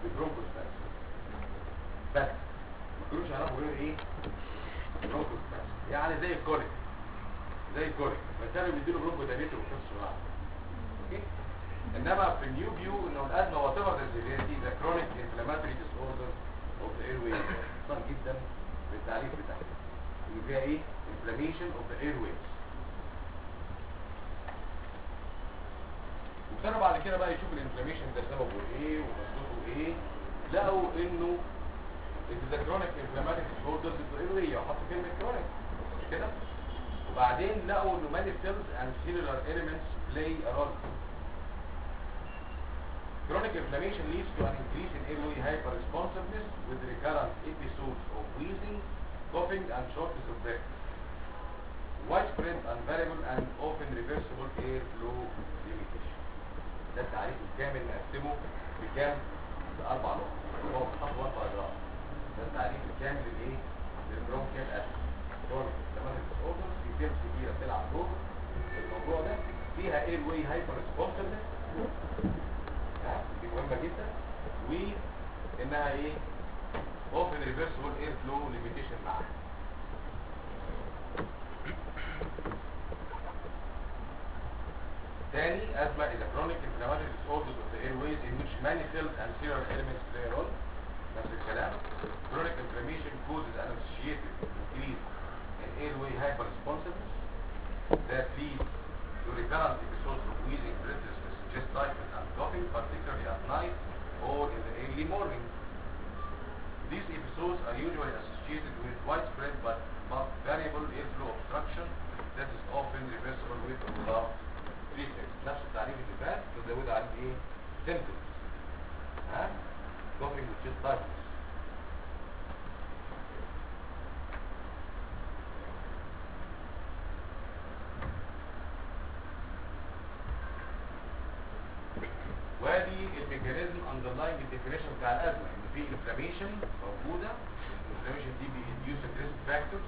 بالبرونكوسباس بس ما كانوش يعرفوا غير ايه برونكوسباس يعني زي الكوليك زي الكوليك بس كانوا بيديله برونكو دايليتور وكبس بعض اوكي انما في النيو فيو انه الازمه وات ايفر ذا سيفيريتي ذا كرونيك انفلاماتوري ديس اوردر اوف ذا اير ويز خطر جدا بالتعريف بتاعها اللي فيها ايه انفلاميشن اوف ذا اير ويز وابتدوا بعد كده بقى يشوفوا الانفلاميشن ده سببه ايه ومصدره ايه لقوا انه it is a chronic inflammatory disorders of the airway وحطوا كلمه chronic مش كده وبعدين لقوا انه many cells and cellular elements play a role Chronic inflammation leads to an increase in airway hyperresponsiveness with recurrent episodes of wheezing, coughing, and shortness of breath. Widespread, unvariable, and often reversible airflow limitation. ده التعريف الكامل نقسمه بكام؟ بأربع نقط. هو بخط وأربع أجراء. ده التعريف الكامل للإيه؟ للبرونكيال أسيد. كرونيك inflammatory disorders في سيلز كتيرة بتلعب دور في الموضوع ده فيها airway hyperresponsiveness دي مهمة جدا وانها ايه often reversible air flow limitation معاها تاني asthma is a chronic inflammatory disorder of the airways in which many cells and cellular elements play a role نفس الكلام chronic inflammation causes an associated increase in airway hyperresponsiveness that leads to recurrent episodes of wheezing, breathlessness, chest tightness and coughing, particularly at night or in the early morning. These episodes are usually associated with widespread but, but variable airflow obstruction that is often reversible with or without treatment. نفس التعريف اللي فات تزود على ايه؟ symptoms. ها؟ coughing with chest tightness. وادي الميكانيزم underlying الديفينيشن بتاع الازمه ان في انفلاميشن موجوده الانفلاميشن دي بيديوس ريسك فاكتورز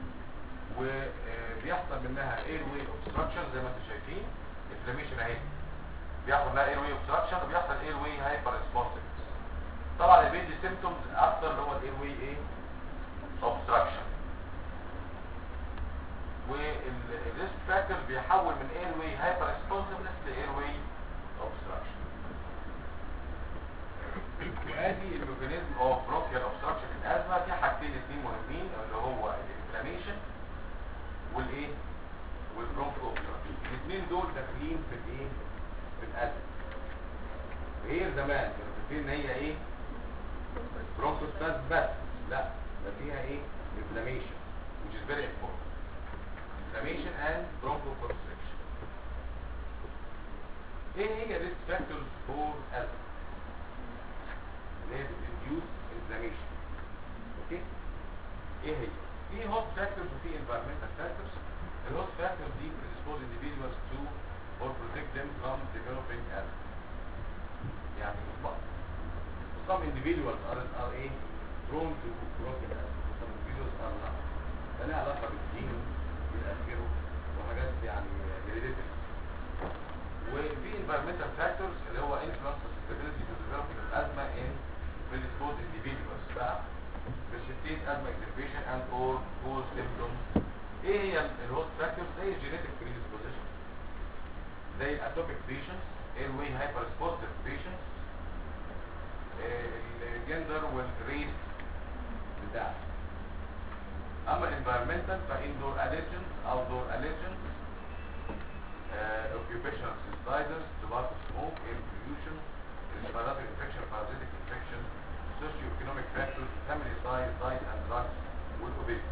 وبيحصل منها اير واي اوبستراكشن زي ما انتم شايفين انفلاميشن اهي بيحصل منها اير واي اوبستراكشن وبيحصل اير واي هايبر ريسبونسيف طبعا اللي بيدي سيمتومز اكتر اللي هو الاير واي ايه اوبستراكشن والريسك فاكتور بيحول من اير واي هايبر ريسبونسيفنس لاير واي اوبستراكشن وادي الميكانيزم اوف بروكيال اوبستراكشن في الازمه في حاجتين اثنين مهمين اللي هو الانفلاميشن والايه والبرونكو اوبستراكشن الاثنين دول داخلين في الايه في الازمه غير زمان كانوا فاكرين ان هي ايه برونكوستاز بس لا ده فيها ايه انفلاميشن which is very important inflammation and bronchoconstriction ايه هي الريسك فاكتورز فور asthma اللي هي بتديوس انفلاميشن اوكي ايه هي في هوست فاكتورز وفي environmental factors الهوست فاكتورز دي predispose individuals to or protect them from developing asthma يعني some individuals are, are a prone to bronchial asthma some individuals are not ده لها علاقه بالجين بالاخره وحاجات يعني hereditary وفي environmental factors اللي هو influence susceptibility to developing asthma in predisposed individuals بقى precipitate asthma exacerbation and or cause symptoms ايه هي الهوست فاكتورز زي genetic predisposition زي atopic patients airway hyperresponsive patients الجندر والريس بتاعه اما environmental فاندور allergens outdoor allergens uh, occupational cystitis tobacco smoke air pollution respiratory infection parasitic infection socioeconomic factors family size diet and drugs والobesity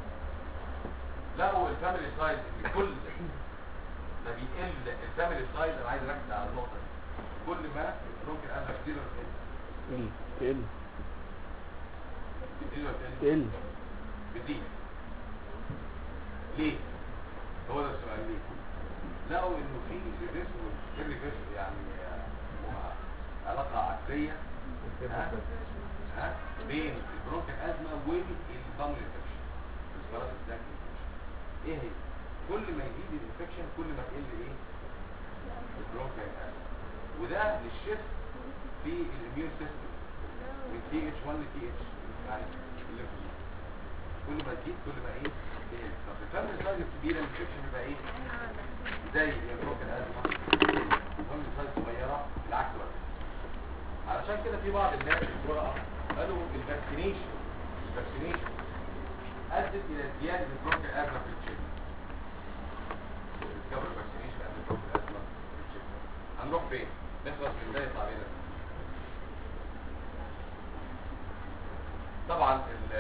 لقوا الفاميلي سايز ان كل ما بيقل الفاميلي سايز انا عايز اركز على النقطه دي كل ما ممكن انا كتير تقل تقل بتزيد ولا بتقل؟ تقل بتزيد ليه؟ هو ده السؤال ليه؟ لقوا انه في ريفيرسبل ريفيرسبل يعني آه، علاقه عكسيه ها؟ ها؟ بين البروكن ازمه والبامل انفكشن السكرات الزاك ايه هي؟ كل ما يزيد الانفكشن كل ما تقل ايه؟ البروكن ازمه وده للشيفت في الاميون سيستم من تي اتش 1 لتي اتش يعني الليفل دي. كل ما تزيد كل ما ايه تقل. طب الفم السايز الكبيره الانفكشن بيبقى ايه زي البروك الازمه الفم السايز صغيره بالعكس بقى علشان كده في بعض الناس الجرأة قالوا الفاكسينيشن الفاكسينيشن ادت الى زياده البروك الازمه في الجسم الكبر الفاكسينيشن ادت البروك الازمه في الجسم هنروح فين نخلص من بدايه تعبيرنا طبعا ال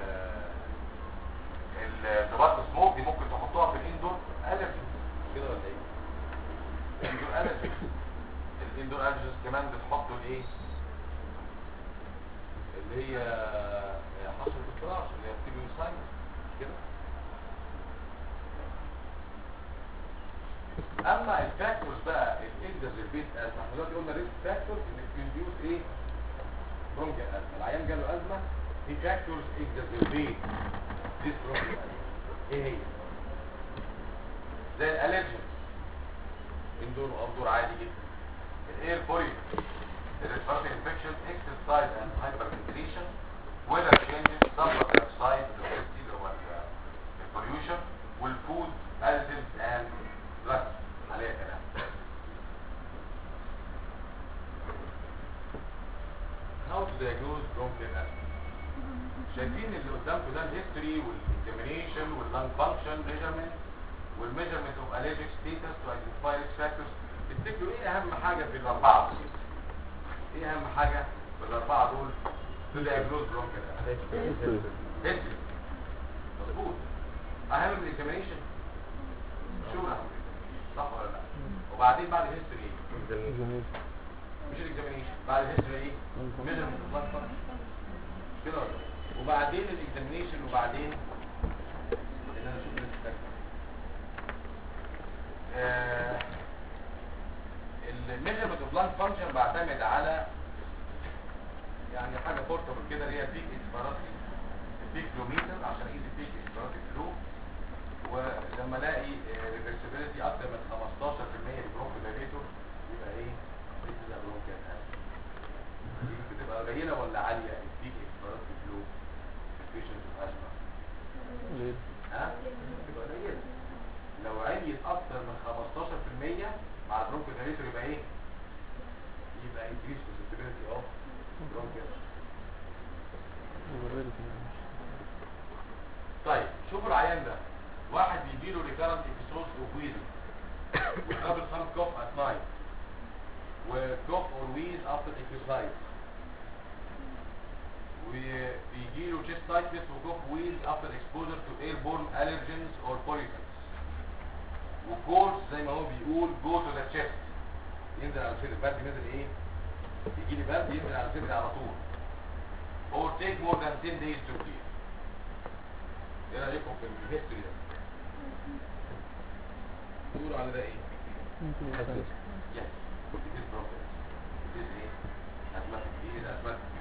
الضباط السموك دي ممكن تحطوها في الاندور الرجي كده ولا ايه الاندور الرجي الاندور الرجي كمان بتحطوا الايه اللي هي حصر الفراش اللي هي بتيجي ساينس كده اما الفاكتورز بقى الاكزربيت ازمه احنا دلوقتي قلنا ريسك فاكتورز اللي بتنديوس ايه برونكيال ازمه العيان جاله ازمه في فاكتورز اكزربيت ديس برونكيال ايه هي زي الالرجين اندور واوتدور عادي جدا الاير بوري الريسبيرتوري انفكشن اكسرسايز اند هايبر فنتيليشن ويذر تشينجز سبلر اكسايد اللي هو البوليوشن والفود additives and drugs عليها كلام how to diagnose bronchial asthma شايفين اللي قدامكم ده الهيستوري والاكزامينيشن واللنج فانكشن ميجرمنت والميجرمنت اوف allergic status to identify risk factors تفتكروا ايه اهم حاجه في الاربعه دول ايه اهم حاجه في الاربعه دول to diagnose bronchial asthma history مظبوط اهم من الاكزامينيشن شو صح ولا لا وبعدين بعد الهيستوري ايه مش الاكزامينيشن بعد الهيستوري ايه ميجرمنت اوف لنج فانكشن كده ولا لا؟ وبعدين الاكزامينيشن وبعدين ان انا اشوف الريسك الميجرمنت اوف لانج فانكشن بعتمد على يعني حاجه بورتبل كده اللي هي بيك اكسبيراتي بيك فلوميتر عشان اقيس البيك اكسبيراتي فلو ولما الاقي ريفرسبيليتي اكتر من 15% البرونكو دايليتور يبقى ايه؟ دي برونكيال دي بتبقى قليله ولا عاليه البيك اكسبيراتي فلو بيشنت ازمه ها؟ بتبقى قليله لو عليت اكتر من 15% مع البرونكو دايليتور يبقى ايه؟ يبقى increase susceptibility of bronchial طيب شوفوا العيان ده واحد بيجيله ريكارنت episodes of wheezing وترابل some cough at night وcough or wheeze after exercise وبيجيله chest tightness وcough wheeze after exposure to airborne allergens or pollutants وكورس زي ما هو بيقول go to the chest ينزل على الصدر برد نزل ايه يجي لي برد ينزل على الصدر على طول or take more than 10 days to clear ايه رايكم في الهيستوري ده تقولوا على ده ايه yes it is broken it is ايه asthmatic it is asthmatic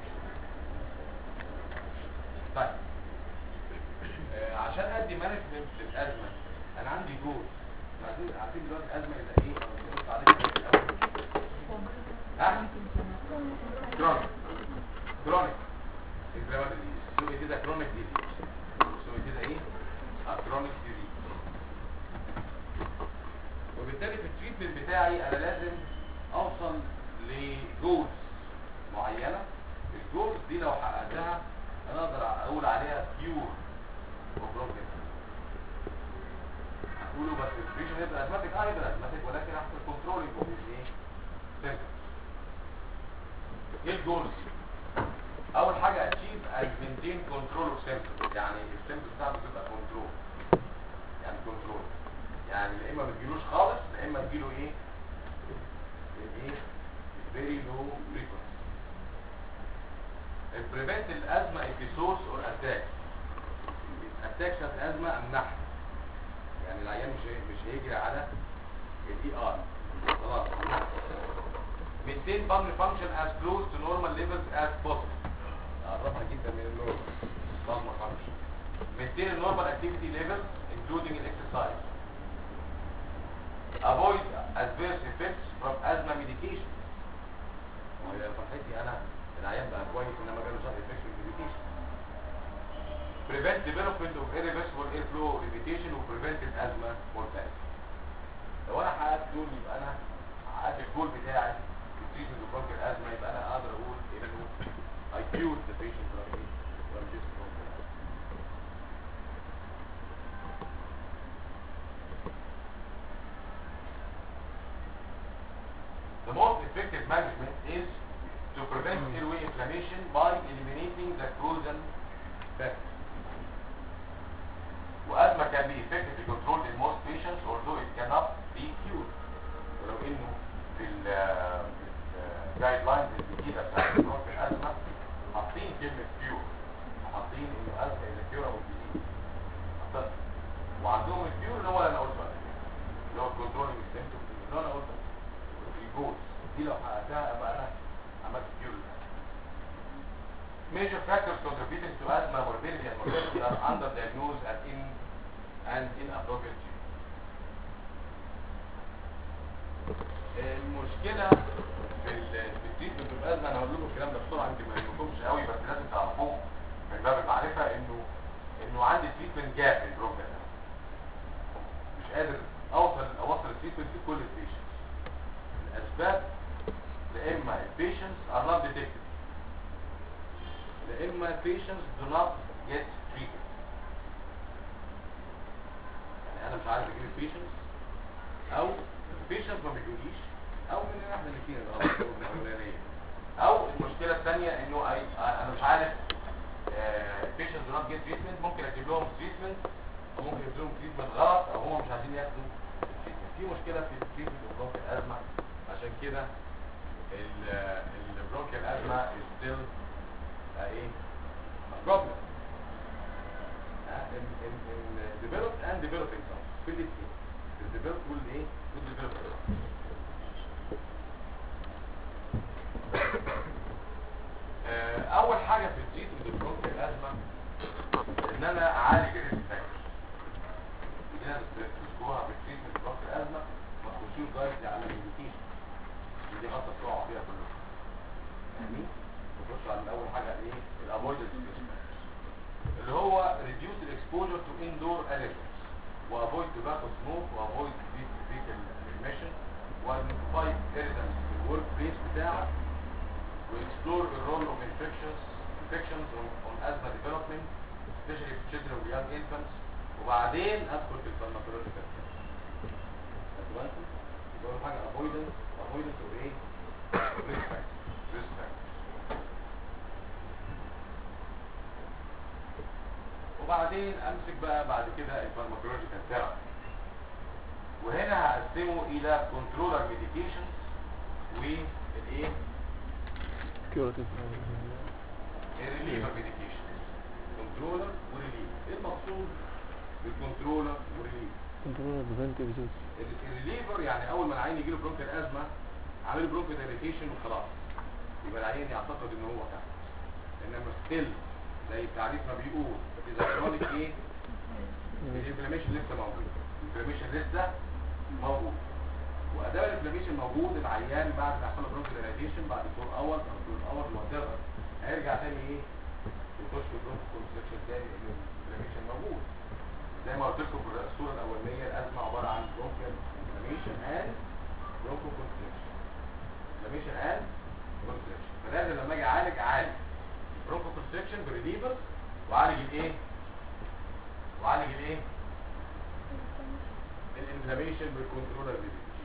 طيب آه عشان ادي مانجمنت للازمه انا عندي جول عارفين عارفين دلوقتي الازمه يبقى ايه أو قلت عليها في الاول ها كرونيك كرونيك inflammatory disease so it is a chronic disease so it is a ايه a chronic disease وبالتالي في التريتمنت بتاعي انا لازم اوصل لجولز معينه الجولز دي لو حققتها انا اقدر اقول عليها بيور وبروجرام هتقولوا بس الفريشن يبقى اسماتيك اه يبقى اسماتيك ولكن احسن كنترولينج اوف ايه سيمبتومز ايه الجولز اول حاجه اتشيف اند مينتين كنترول اوف سيمبتومز يعني السيمبتومز بتاعته تبقى كنترول يعني كنترول يعني لا اما ما تجيلوش خالص لا اما تجيله ايه ايه فيري لو فريكونسي البريفنت الازمه ابيسودز اور اتاك اتاك بتاعت الازمه امنعها يعني العيان مش هي- مش هيجري على الاي ار خلاص maintain pulmonary function as close to normal levels as possible قربها جدا من النورمال pulmonary function maintain a normal activity level including an exercise avoid adverse effects from asthma medication وهي فرحتي انا العيان بقى كويس انما جاله سايد افكت من الريبيتيشن prevent development of irreversible airflow limitation و prevent asthma mortality لو انا حققت دول يبقى انا حققت الجول بتاعي في التريتمنت اوف برونكيال ازمه يبقى انا اقدر اقول انه I cured the patient from it from this bronchial asthma. The most effective management is to prevent airway inflammation by eliminating the frozen factors. وأزمة can be effectively controlled in most patients although it cannot be cured. ولو انه في ال جايد لاينز الجديدة بتاعت البرونك الأزمة حاطين كلمة كيور حاطين انه أزمة إذا كيور أو جديد حاطين وعندهم الكيور اللي هو اللي أنا قلته قبل كده اللي هو الكنترولينج سيمتومز اللي أنا قلته الجولز دي لو حققتها ابقى انا عملت كيور Major factors contributing to asthma morbidity and mortality are underdiagnosed and in and inappropriate treatment. المشكلة في ال- في التريتمنت اوف ازمة انا هقول لكم الكلام ده بسرعة يمكن ما يهمكمش قوي بس لازم تعرفوه من باب المعرفة انه انه عندي تريتمنت جاب في البروجرام مش قادر اوصل اوصل التريتمنت لكل البيشنتس الاسباب يا اما البيشنتس are not detected يا اما patients do not get treated يعني انا مش عارف اجيب البيشنتس او البيشنتس ما بيجوليش او من احنا الاثنين الغلط الاولانيه او المشكله الثانيه انه I- انا مش عارف patients do not get treatment ممكن اجيب لهم treatment او ممكن اجيب لهم treatment غلط او هم مش عايزين ياخدوا treatment. في مشكله في التريتمنت اوف برونكيال ازمه عشان كده البرونكيال ازمه is still a ايه a problem آه، in in in developed and developing countries في الاثنين في الديفلوبد والايه والديفلوبد آه، اول حاجه في التريتمنت البرونكيال ازمه ان انا اعالج الريسك فاكتورز دي ناس بتذكرها في التريتمنت البرونكيال ازمه ما تخشوش دايركتلي على الميديكيشن دي غلطه بتقعوا فيها كلهم يعني بتخش على اول حاجه ايه الافويدنس اللي هو reduce the exposure to indoor allergens وافويد tobacco smoke وافويد vehicle emission وايدنتيفاي irritants في الورك بليس بتاعك واكسبلور the role of infections infections on, on asthma development especially for children and young infants وبعدين ادخل في الفارماكولوجيكال خدتوا بالكم؟ يبقى اول حاجه avoidance avoidance of ايه؟ risk factors risk factors وبعدين امسك بقى بعد كده الفارماكولوجيكال ثيرابي وهنا هقسمه الى كنترولر ميديكيشنز والايه كيوراتيف الريليفر ميديكيشن كنترولر وريليفر ايه المقصود بالكنترولر وريليفر كنترول بريفنت اكزيست الريليفر يعني اول ما العيان يجي له برونكيال ازمه عامل برونكيال اريتيشن وخلاص يبقى العيان يعتقد ان هو كان انما ستيل زي التعريف ما بيقول اذا كرونيك ايه الانفلاميشن لسه موجود الانفلاميشن لسه موجود وادام الانفلاميشن موجود العيان بعد ما يحصل له برونكيال اريتيشن بعد 4 اور او 2 اور وات هيرجع تاني ايه يخش في برونكيال كونستركشن تاني لان الانفلاميشن موجود زي ما قلت لكم في الصوره الاولانيه الازمه عباره عن برونكيال انفلاميشن اند برونكو كونستركشن انفلاميشن اند كونستركشن فلازم لما اجي اعالج اعالج برونكو كونستركشن بريليفر واعالج الايه واعالج الايه الانفلاميشن بالكنترولر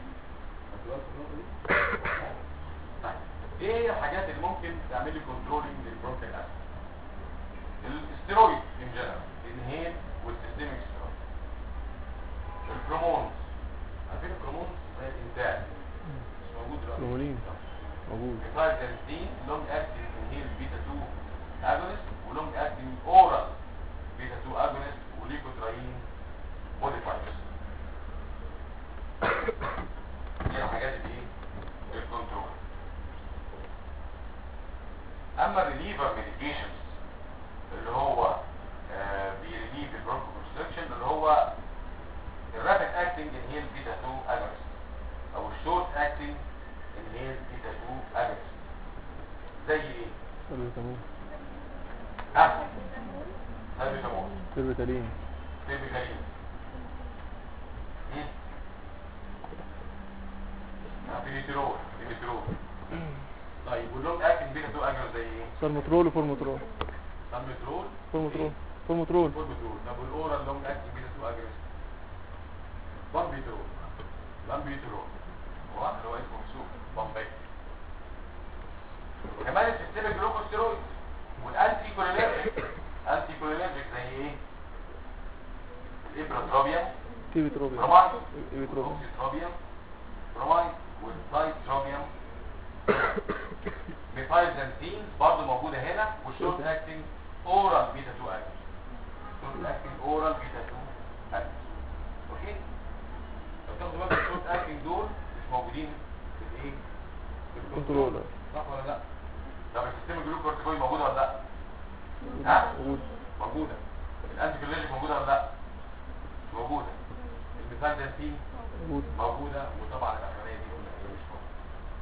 طيب ايه هي الحاجات اللي ممكن تعمل لي كنترولنج للبرونكيال اسيد الاسترويد ان جنرال الانهيل والسيستميك سترويد الكرومونز عارفين الكرومونز زي الانتاج مش موجود دلوقتي كرومولين. موجود ميثايلزانتين لونج اكتنج انهيل بيتا 2 اجونست ولونج اكتنج اورال بيتا 2 اجونست وليكوتراين موديفايرز دي الحاجات اللي ايه الكنترول اما الريليفر ميديكيشنز اللي هو آه بيريليف البرونكو كونستركشن اللي هو الرابid acting inhaled beta 2 agonist او الشورت acting inhaled beta 2 agonist زي ايه سلبيتامول ها سلبيتامول سلبيتالين سلبيتالين مم. ابيليترول ابيليترول طيب واللونج اكتنج بيتا 2 اجر زي ايه؟ سالمترول وفورمترول سالمترول فورمترول فورمترول فورمترول طب والاورال لونج اكتنج بيتا 2 اجر بامبيترول بامبيترول هو اللي هو اسمه في السوق بامبي كمان السيستميك جلوكوستيرويد والانتي كولينرجيك انتي كولينرجيك زي ايه؟ الابراتروبيا تيبيتروبيا برومايد ايبيتروبيا اوكسيتروبيوم برومايد والدايتروبيوم ميثايلزانتين برضه موجوده هنا والشورت اكتنج اورال بيتا 2 اكتنج شورت اكتنج اورال بيتا 2 اكتنج اوكي لو تاخدوا بالكم الشورت اكتنج دول مش موجودين في الايه في كنترولر صح ولا لا طب السيستم الجلوكورتيكويد موجوده ولا لا ها موجود موجوده الانتي كولينرجيك موجوده ولا لا مش موجوده الميثايلزانتين موجود موجودة وطبعا الأخرانية دي قلنا هي مش موجودة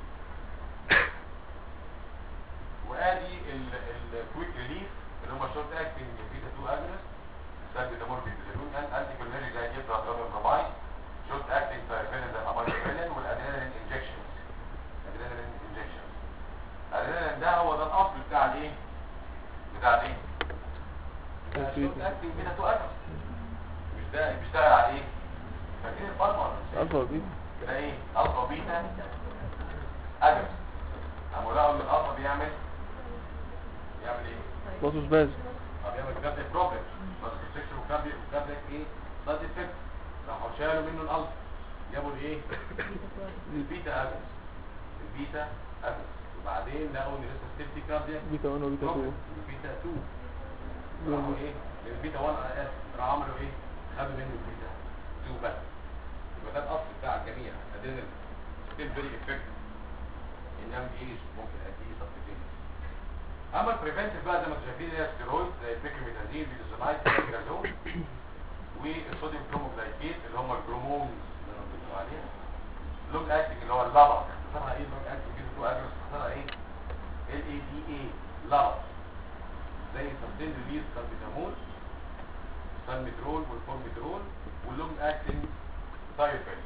وادي الكويك ريليف اللي هم شورت اكتنج بيتا 2 اجنس سالبيتامول بيتازولون انتي كولينري زي الجبرا برامين شورت اكتنج فايفينين زي الامايلين والادرينالين انجكشنز ادرينالين انجكشنز الادرينالين ده هو ده الاصل بتاع الايه بتاع الايه بتاع الشورت اكتنج بيتا 2 اجنس مش ده بيشتغل على ايه فاكرين الفارما ولا مش الفا بي ده ايه الفا بيتا اجنس اما لقوا ان الالفا بيعمل بيعمل ايه باسوس باز طب يعمل كاردياك بروبلم بس السكشن وكاردياك وكاردياك ايه سايد افكت راحوا شالوا منه الالفا جابوا الايه البيتا اجنس البيتا اجنس وبعدين لقوا ان لسه ستيبتي كاردياك بيتا 1 وبيتا 2 البيتا 2 راحوا ايه البيتا 1 انا اسف راحوا عملوا ايه خدوا منه البيتا 2 بس يبقى ده الاصل بتاع الجميع ادينا ستيل فيري افكتيف ان ام ايج ممكن اديه سبستيتيوت اما البريفنتيف بقى زي ما انتم شايفين هي ستيرويد زي البيكرميتازين بيدوزونايد بيكرازون والصوديوم كروموجلايكيت اللي هم الجرومونز اللي انا قلت لكم عليها اللونج اكتنج اللي هو اللبا اختصارها ايه اللونج اكتنج بيدو تو اجرس اختصارها ايه ال اي دي اي لبا زي سبتين ريليز سالبيتامول سالميترول والفورميترول واللونج اكتنج ثايوفيل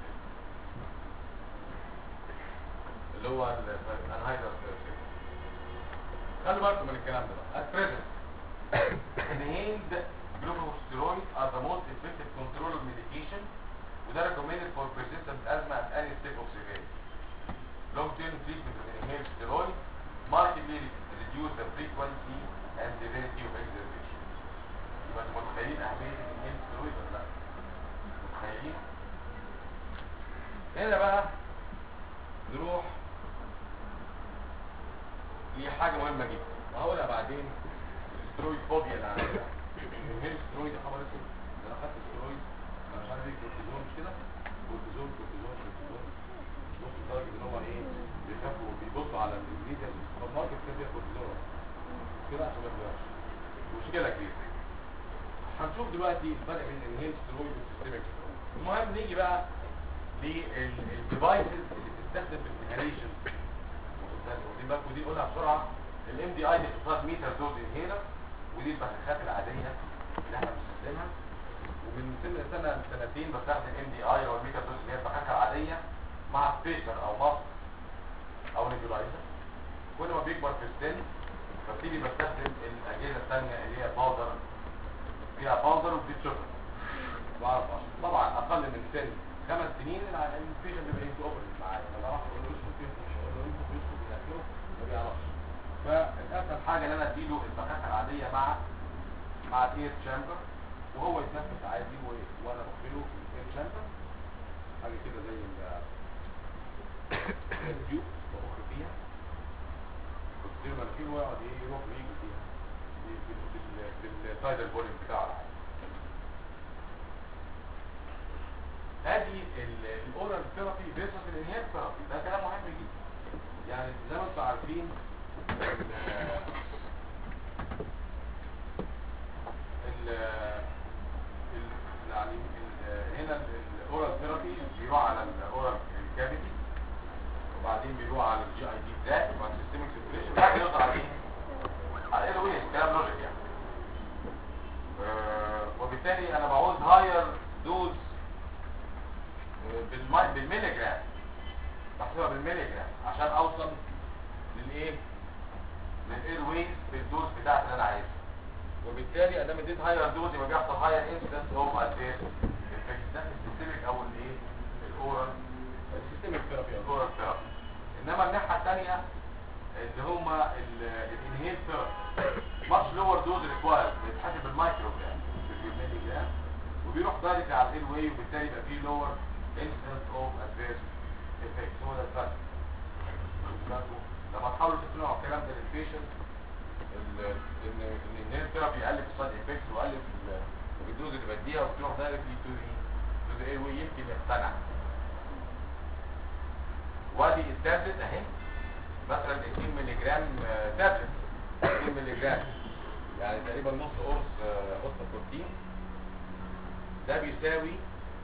اللي هو الانهايدر خلوا بالكم من الكلام ده بقى at present inhaled glucocorticoids are the most effective control of medication وده recommended for persistent asthma at any step of severity long term treatment of inhaled steroid markedly reduce the frequency and severity of exacerbation يبقى انتوا متخيلين اهميه الانهيل ستيرويد ولا لا؟ متخيلين؟ هنا بقى نروح لحاجه مهمه جدا وهقولها بعدين السترويد فوبيا اللي عندنا الانهيل ستيرويد يا خبر اسود ده انا خدت ستيرويد انا مش عارف ايه كورتيزون مش كده؟ كورتيزون كورتيزون كورتيزون بص لدرجه ان هو ايه بيخافوا بيبصوا على الانجليزي في السوبر ماركت كده فيها كورتيزون كده عشان ما يبقاش مشكله كبيره هنشوف دلوقتي الفرق بين الانهيل ستيرويد والسيستميك ستيرويد المهم نيجي بقى للديفايسز اللي بتستخدم في الانهاليشن واخدين بالكم ودي قولها بسرعه الام دي اي دي اختصار ميتر دوز انهيلر ودي البخاخات العاديه اللي احنا بنستخدمها ومن سن سنه لسنتين بستخدم ام دي اي او الميتر دوز اللي هي البخاخه العاديه مع سبيشر او ماسك او نيبولايزر كل ما بيكبر في السن ببتدي بستخدم الاجهزه الثانيه اللي هي باودر فيها باودر وبتتشفر بعرف اشرب طبعا اقل من سن خمس سنين البيشنت بيبقى يمكن اوبر معايا ما بعرفش اقول له يشرب يشرب اقول له يشرب يشرب الى اخره ما بيعرفش فالاسهل حاجه ان انا اديله البخاخه العاديه مع مع الاير تشامبر وهو يتنفس عادي و- وانا بقفله في الاير تشامبر حاجه كده زي ال- التيوب بخر فيها كنت مناخيره ويقعد ايه يروح ويجي فيها في- في- في ال- في التايدال فوليوم بتاعه العادي ادي الاورال ثيرابي فيرسس الانهيال ثيرابي ده كلام مهم جدا يعني زي ما انتم عارفين ال ال ال- يعني ال- هنا الاورال ثيرابي بيروح على الاورال الكافيتي وبعدين بيروح على الجي اي دي تراك وبعد السيستميك سيركيوليشن وبعدين يطلع على ايه؟ الملي جرام عشان اوصل للايه للاير ويز في الدوز بتاعتي اللي انا عايزها وبالتالي ادام اديت هاير دوز يبقى بيحصل هاير انسيدنس اوف ادفيرس افكت ده السيستميك او الايه الاورال السيستميك ثيرابي او الاورال ثيرابي انما الناحيه الثانيه اللي هما الانهيل ثيرابي ماتش لور دوز ريكوايرد بيتحسب بالمايكرو جرام بالملي جرام وبيروح دايركت على الاير واي وبالتالي يبقى فيه لور انسيدنس اوف ادفيرس افكت هو ده الفرق لما تحاولوا تقنعوا الكلام ده للبيشنت ال- ان ان النير ثيرابي يقلل السايد افكتس ويقلل ال- الدوز اللي بديها وتروح دايركتلي تو ذا تو ذا اير واي يمكن يقتنع وادي التابلت اهي مثلا 2 مللي جرام آه، تابلت 2 مللي جرام يعني تقريبا نص قرص آه، قرص بروتين ده بيساوي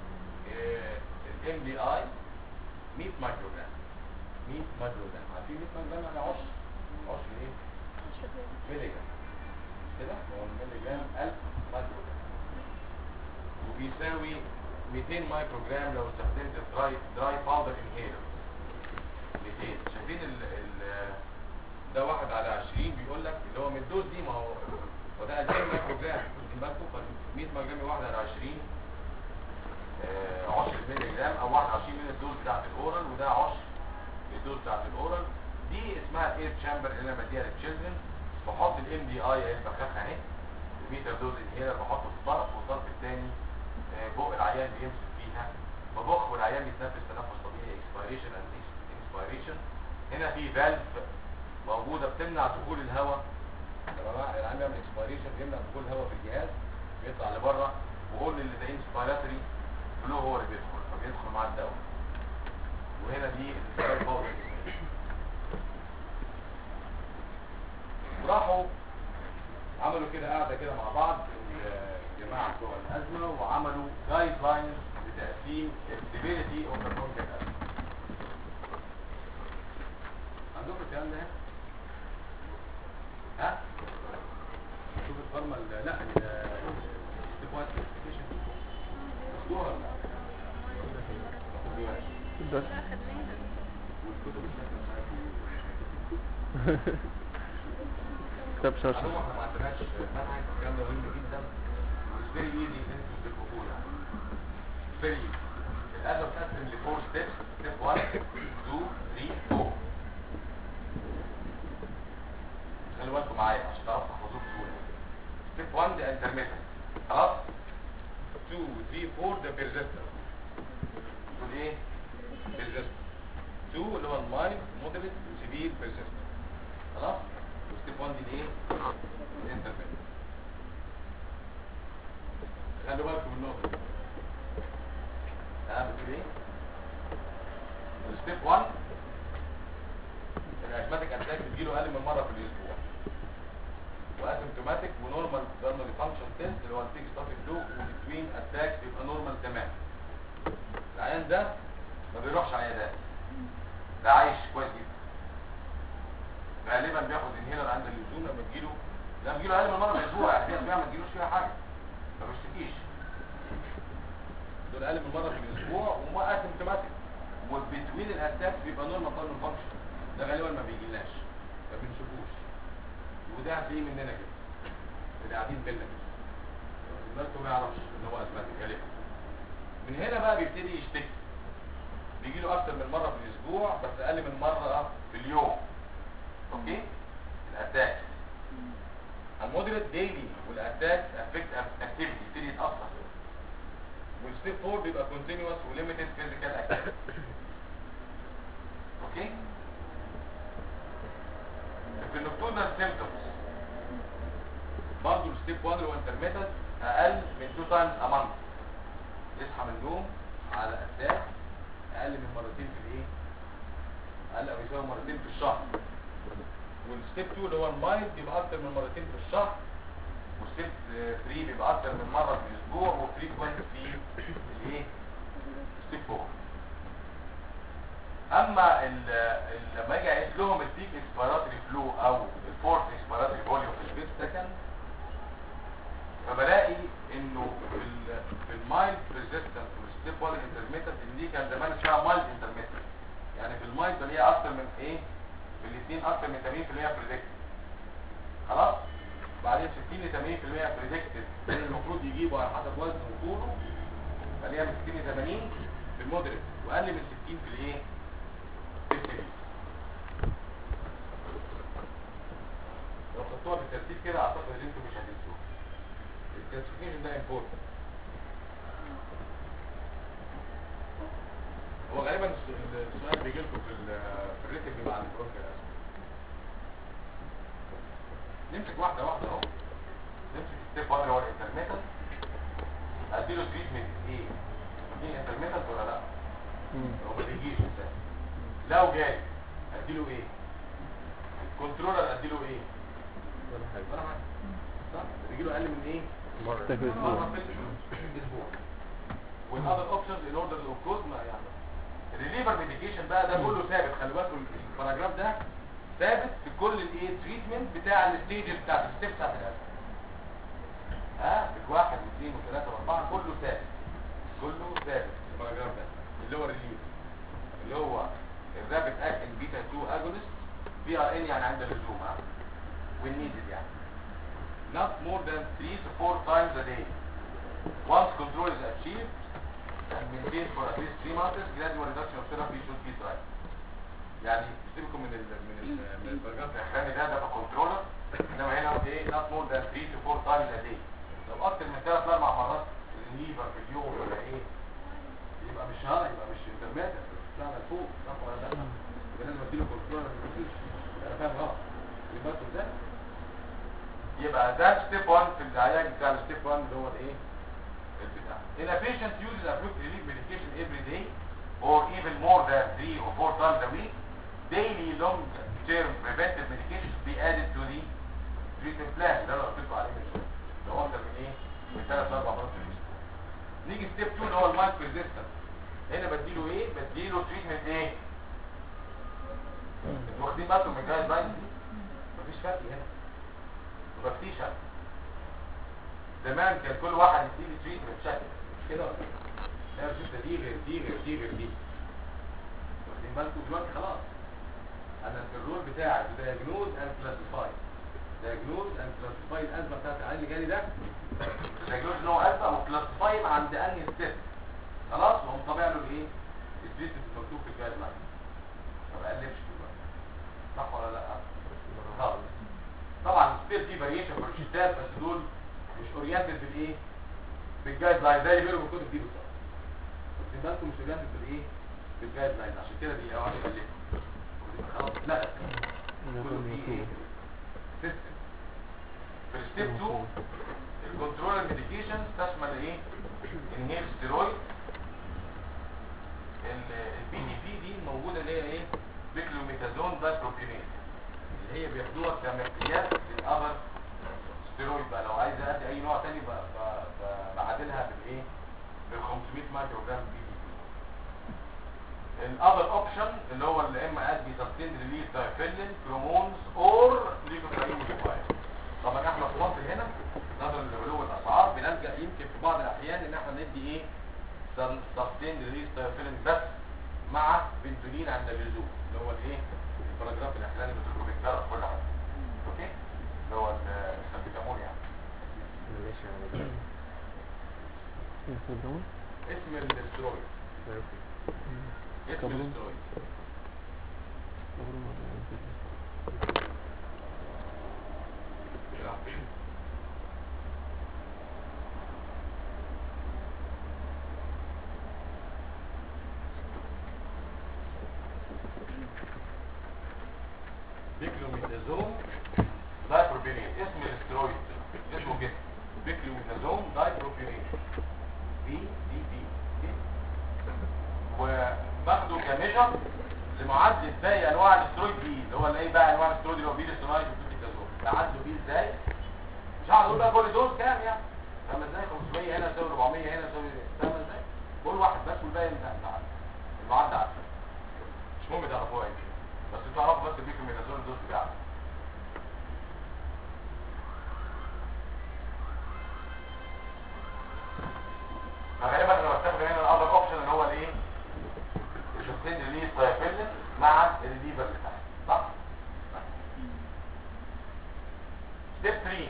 الام دي اي 100 مايكرو جرام 100 مايكرو جرام عارفين 100 مايكرو جرام يعني عشر عشر ايه؟ مللي جرام كده هو المللي جرام 1000 مايكرو جرام وبيساوي 200 مايكرو جرام لو استخدمت دراي دراي باودر انهيلر 200 شايفين ال ال ده واحد على 20 بيقول لك اللي هو من الدوز دي ما هو وده 2000 مايكرو جرام واخدين بالكم ف 100 مايكرو جرام واحد على 20 آه، 10 مللي جرام او 21 من الدوز بتاعت الاورال وده 10 الدوز بتاعت الاورال دي اسمها الاير تشامبر اللي انا بديها للتشيلدرن بحط الام دي اي اهي بخافها اهي الميتر دوز انهيلر بحطه في طرف والطرف الثاني بق العيان بيمسك فيها ببخ والعيان بيتنفس تنفس طبيعي اكسبيريشن اند انسبيريشن هنا في فالف موجوده بتمنع دخول الهواء لما العيان بيعمل اكسبيريشن بيمنع دخول الهواء في الجهاز بيطلع لبره وقول اللي ده انسبيراتوري فلو هو اللي بيدخل فبيدخل مع الدواء وهنا دي السبب باودر وراحوا عملوا كده قاعده كده مع بعض الجماعه بتوع الازمه وعملوا جايد لاينز لتقسيم السيفيريتي اوف ذا برونكيال ازمه عندكم الكلام ده ها شوف الفارما ال- لا ستيب 1 كلاسيفيكيشن مخدوها ولا لا؟ مخدوها. بس والكتب الثانيه مش عارف إيه. كتاب هو شاشة احنا ما عندناش منهج الكلام ده مهم جدا ومش فيري ايزي ان انتوا تفهموه يعني فيري ايزي الادب بتقسم لفور ستيبس ستيب 1 2 3 4 خلي بالكم معايا عشان تعرفوا تحفظوه بسهوله ستيب 1 ده انترميتنت خلاص 2 3 4 ده بيرزيستنت دول ايه؟ بيرزيستنت 2 اللي هو المايلد مودريت وسيفير بيرزيستنت خلاص ستيب 1 دي الايه؟ الانترميتنت خلوا بالكم من النقطه دي ها بتقول ايه؟ ستيب 1 الاسماتيك اتاك بتجيله اقل من مره في الاسبوع واسيمتوماتيك ونورمال بالمونري فانكشن تيست اللي هو البيك ستاتيك لو وبتوين اتاكس بيبقى نورمال تمام العيان ده ما بيروحش عيادات ده عايش كويس جدا غالبا بياخد انهيلر عند اللزوم لما تجيله لما تجيله اقل من مره في الاسبوع يعني في اسابيع ما تجيلوش فيها حاجه ما بيشتكيش دول اقل من مره في الاسبوع وما اسيمتوماتيك وبتوين الاتاكس بيبقى نورمال بالمونري فانكشن ده غالبا ما بيجيلناش ما بنشوفوش وده هتلاقيه مننا كده اللي قاعدين بينا كده الناس ما يعرفش ان هو اسماتيك غالبا من هنا بقى بيبتدي يشتكي بيجي له اكتر من مره في الاسبوع بس اقل من مره في اليوم اوكي الاتاك المودريت ديلي والاتاك افكت اكتيفيتي يبتدي يتاثر والستيب 4 بيبقى كونتينوس وليميتد فيزيكال اكتيفيتي اوكي في النكتورنال سيمبتومز برضه الستيب 1 اللي هو انترميتد اقل من 2 تايمز ا مانث يصحى من النوم على اتاك اقل من مرتين في الايه اقل او يساوي مرتين في الشهر والستيب 2 اللي هو المايند بيبقى اكتر من مرتين في الشهر والستيب 3 بيبقى اكتر من مره في الاسبوع وفريكوينت في الايه ستيب 4 اما ال- ال- لما اجي اقيس لهم البيك اكسبيراتوري فلو او الفورس اكسبيراتوري فوليوم في البيت سكند فبلاقي انه في ال في المايلد ريزيستنس والستيب 1 انترميتنت ان دي كان زمان اسمها مايلد انترميتنت يعني في المايلد بلاقيها 80% بريدكتد خلاص بعدين 60 ل 80% بريدكتد اللي المفروض يجيبه على حسب وزنه وطوله خليها من 60 ل 80 في المودريت واقل من 60 في الايه في السيريس لو خدتوها بالترتيب كده اعتقد ان انتوا مش هتنسوها الكلاسيفيكيشن ده امبورتنت هو غالبا الس- السؤال بيجي لكم في ال- في الريتم بيبقى عن البرونكيال اسيد نمسك واحده واحده اهو نمسك ستيب 1 اللي هو الانترميتال اديله تريتمنت ايه دي انترميتال ولا لا هو ما بيجيش ازاي لو جاي اديله ايه الكنترولر اديله ايه ولا حاجة ولا حاجه صح بيجيله اقل من ايه مرة مرة في الاسبوع والاذر اوبشنز ان اوردر اوف كوز ما يعني الريليفر ميديكيشن بقى ده كله ثابت خلي بالكم الباراجراف ده ثابت في كل الايه تريتمنت بتاع الستيج بتاعت الستيب بتاعت الازمه ها في واحد واثنين وثلاثه واربعه كله ثابت كله ثابت الباراجراف ده اللي هو الريليف اللي هو الرابid اكتنج بيتا 2 اجونست بي ار ان يعني عند اللزوم ها والنيدد يعني not more than 3 to 4 times a day. Once control is achieved and maintained for at least 3 months, gradual reduction of therapy should be tried. يعني سيبكم من ال من ال من البرجات الاخراني ده ده كنترولر انما هنا ايه not more than 3 to 4 times a day. لو اكتر من 3 ل 4 مرات الليفر في اليوم ولا ايه يبقى مش ها يبقى مش انترميتر طلعنا لفوق صح ولا لا؟ يبقى لازم اديله كنترولر انا فاهم غلط يبقى انتوا ازاي؟ يبقى ده ستيب 1 في العلاج بتاع الستيب 1 اللي هو الايه البتاع in a patient uses acute relief medication every day or even more than 3 or 4 times a week daily long term preventive medication should be added to the treatment plan اللي انا قلت لكم عليه من شويه اللي هو اكتر من ايه من 3 ل 4 مرات في الاسبوع نيجي ستيب 2 اللي هو المايك ريزيستنس هنا بديله ايه بديله تريتمنت ايه انتوا واخدين بالكم من الجايد لاين دي مفيش فرق هنا مفيش فرق زمان كان كل واحد يديني تريتمنت شكل مش كده ولا ايه؟ لا الفكره دي غير دي غير دي غير دي واخدين بالكم دلوقتي خلاص انا في الرول بتاعي دايجنوز اند كلاسيفاي دايجنوز اند كلاسيفاي الازمه بتاعت العيل اللي جالي ده دايجنوز ان هو ازمه وكلاسيفاي عند انهي ستيب خلاص وهم طابع له الايه؟ التريتمنت المكتوب في الجايد لاين ما بقلبش دلوقتي صح ولا لا؟ خالص طبعا ستيل في فاريشن في الروشتات بس دول مش اورينتد بالايه بالجايد لاين زي اللي بيقولوا في الكتب دي بالظبط واخدين بالكم مش اورينتد بالايه بالجايد لاين عشان كده بيقعدوا يقلبوا خلاص لا كله في ايه سيستم في الستيب 2 الكنترول ميديكيشن تشمل ايه انهيل ستيرويد البي دي بي دي موجوده اللي هي ايه بيكلوميتازون دايبروبينيت اللي هي بياخدوها كمقياس للاذر ستيرويد بقى لو عايز ادي اي نوع تاني ب- ب- ب- بعادلها بالايه بال 500 مايكرو جرام بي دي بي الاذر اوبشن اللي هو اللي اما ادي سبستين ريليز دايفيلين كرومونز اور ليكوتراين موديفاير طبعا احنا في مصر هنا نظرا لغلو الاسعار بنلجا يمكن في بعض الاحيان ان احنا ندي ايه سبستين ريليز دايفيلين بس مع بنتولين عند اللزوم اللي هو الايه الباراجراف الاخراني اللي بتقول بيتكرر كل حاجه اوكي اللي هو السلبيتامول يعني ماشي على كده يستخدمون اسم الاسترويد اسم كابلون. الاسترويد كابلون ولا كده؟ بيكلوميتازون دايبروبينين اسم الاسترويد اسمه كده بيكلوميتازون دايبروبينين بي دي بي وباخده كميجر لمعدل باقي انواع الاسترويد بي اللي هو الايه بقى انواع الاسترويد اللي هو بيل ستونايد وبيكلوميتازون بعده بيه ازاي مش هقعد اقول بقى كل دوز كام يعني فاهم ازاي 500 هنا يساوي 400 هنا يساوي فاهم ازاي كل واحد بس والباقي انت انت عارف المعدل عارف مش مهم تعرفوها ايه بس انتوا تعرفوا بس البيكلوميتازون الدوز بتاعه فغالبا انا بستخدم هنا الاذر اوبشن اللي هو الايه الشوتين ريليز دايفيلين مع الريليفر بتاعي صح ستيب 3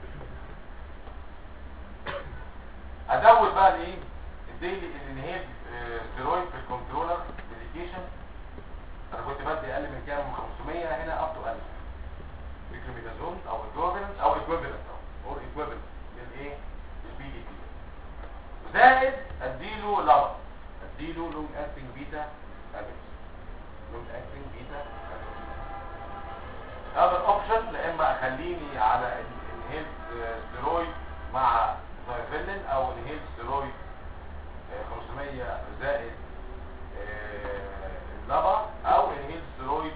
ازود بقى الايه الديلي الانهيب ستيرويد في الكنترولر ميديكيشن انا كنت بدي اقل من كام من 500 هنا اب تو 1000 بيكلوميدازون او ايكويفالنت او ايكويفالنت او ايكويفالنت للايه للبي دي بي زائد اديله لبن اديله لونج اكتنج بيتا اجنس لونج اكتنج بيتا اجنس هذا الاوبشن لا اما اخليني على انهيل ستيرويد مع دايفيلين او انهيل ستيرويد آه، 500 زائد آه، اللبا او انهيل ستيرويد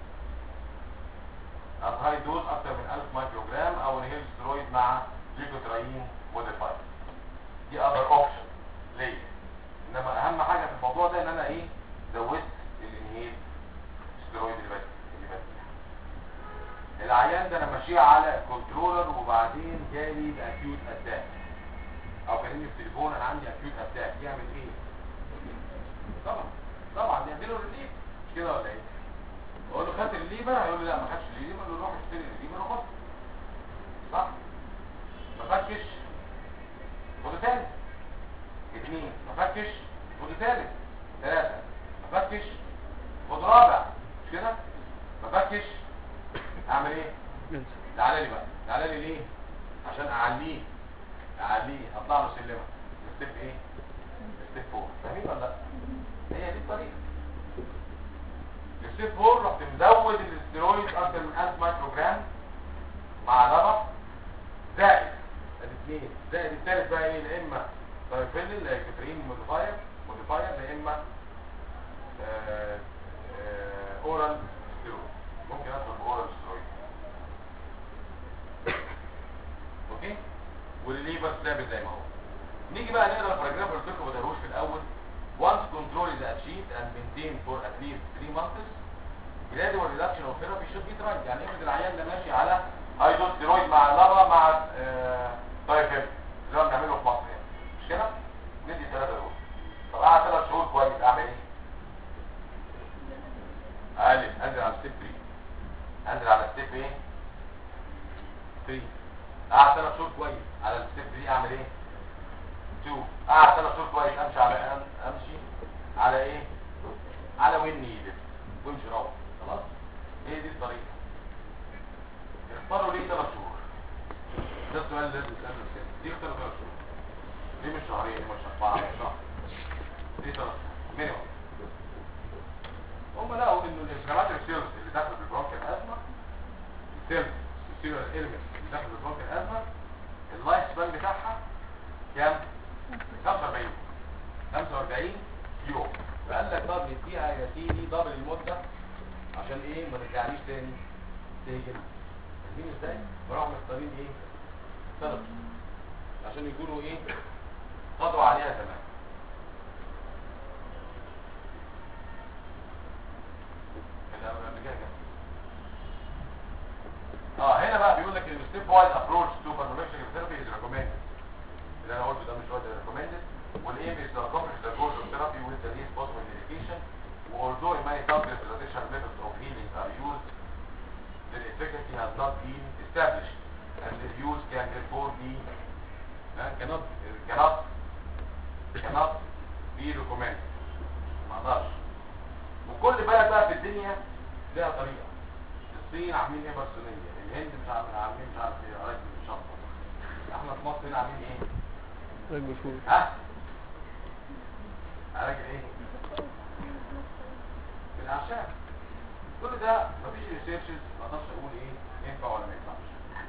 ات هاي دوز اكتر من 1000 مايكرو جرام او انهيل ستيرويد مع جليكوتراين موديفايد دي اذر اوبشن ليه انما اهم حاجه في الموضوع ده ان انا ايه زودت الانهيل ستيرويد اللي بدي اللي بدي العيان ده انا ماشيه على كنترولر وبعدين جالي باكيوت اتاك او كلمني في التليفون انا عندي اكيوت اتاك يعمل ايه طبعا طبعا يعملوا ريليف مش كده ولا ايه اقول له خدت الليفر هيقول لي لا ما خدش الليفر اقول له روح اشتري الليفر وخد صح ما خدتش خد تاني اثنين ما خدتش خد ثالث ثلاثة ما خدتش خد رابع مش كده ما خدتش اعمل ايه تعالى لي بقى تعالى لي ليه عشان اعليه اعليه اطلع له سلمه ستيب ايه ستيب 4 فاهمين ولا لا هي دي الطريقه الستيب 4 رحت مزود الاستيرويد اكتر من 1000 مايكرو جرام مع لبا زائد الاثنين زائد الثالث بقى ايه يا اما دايفيلين اللي هي كترين موديفاير موديفاير يا اما آه، آه، اورال ستيرويد ممكن ادخل باورال ستيرويد اوكي والليفر ثابت زي ما هو نيجي بقى نقرا الباراجراف اللي قلت لكم ما تقروش في الاول once control is achieved and maintained for at least 3 months gradual reduction of therapy should be tried يعني افرض العيان ده ماشي على هاي دوز ستيرويد مع لبا مع تايفيم زي ما بنعمله في مصر يعني مش كده ندي ثلاثة دول طب قعد ثلاث شهور كويس اعمل ايه اقلل انزل على ستيب 3 انزل على ستيب ايه 3 قعد ثلاث شهور كويس على الستيب 3 اعمل ايه 2 قعد ثلاث شهور كويس امشي على أم- امشي على ايه على وين نيدد وامشي روح خلاص هي دي الطريقه اختاروا ليه ثلاث شهور ده السؤال اللي لازم تساله كده ليه اختاروا ثلاث شهور ليه مش شهرين ليه مش اربعه مش شهر ليه ثلاث شهور مينيمم هم لقوا انه الانفلاماتوري سيلز اللي داخل في البرونكيال ازمه السيلز السيلر اليمنت اللي داخل في البرونكيال ازمه اللايف سبان بتاعها كام 45 45 يوم فقال لك طب نديها يا سيدي دبل المده عشان ايه ما نرجعليش تاني تهجم فاهمين ازاي وراحوا مختارين ايه ثلاث عشان يكونوا ايه قضوا عليها تمام كده قبل كده كده. اه هنا بقى بيقول لك الستيب وايز ابروتش تو بالمونكشن ثيرابي از ريكومندد اللي انا قلته ده مش وقت ريكومندد والايم از تو accomplish the goals of therapy with the least possible medication although in many countries the traditional methods of healing are used their efficacy has not been established and their use can therefore be uh, cannot cannot cannot be recommended ما اقدرش وكل بلد بقى في الدنيا لها طريقه الصين عاملين ايه برسونيه الهند مش عاملين عاملين مش عارف ايه علاج بالشطه احنا في مصر هنا عاملين ايه رجل فول ها علاج ايه الاعشاب كل ده مفيش ريسيرشز ما اقدرش اقول ايه ينفع ولا ما ينفعش